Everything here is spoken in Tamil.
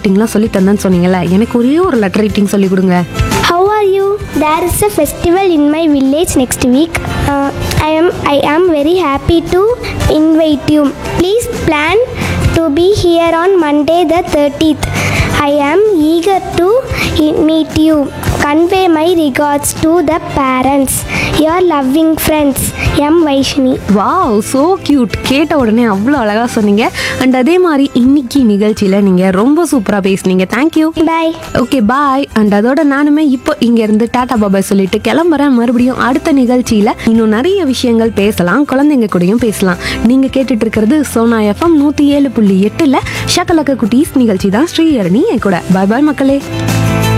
ரைட்டிங்லாம் சொல்லி தந்தேன்னு சொன்னீங்கல்ல எனக்கு ஒரே ஒரு லெட்டர் ரைட்டிங் சொல்லி கொடுங்க How are you? There is a festival in my village next week. Uh, I am I am very happy to invite you. Please plan to be here on Monday the 30th. I am eager to i- meet you. Convey my regards to the parents. Your loving friends, M. Vaishni. Wow so cute கேட்ட உடனே அவ்வளோ அழகாக சொன்னீங்க அண்ட் அதே மாதிரி இன்னைக்கு நிகழ்ச்சியில் நீங்கள் ரொம்ப சூப்பராக பேசுனீங்க thank you Bye. Okay bye and அதோட நானுமே இப்போ இங்க இருந்து டாடா பாபாய் சொல்லிட்டு கிளம்புறேன் மறுபடியும் அடுத்த நிகழ்ச்சியில இன்னும் நிறைய விஷயங்கள் பேசலாம் குழந்தைங்க கூடயும் பேசலாம் நீங்க கேட்டுட்டு இருக்கிறது சோனா எஃப்எம் நூத்தி ஏழு புள்ளி எட்டுல ஷக்கலக்க குட்டீஸ் நிகழ்ச்சி தான் ஸ்ரீஹரணி என் கூட பாய் பாய் மக்களே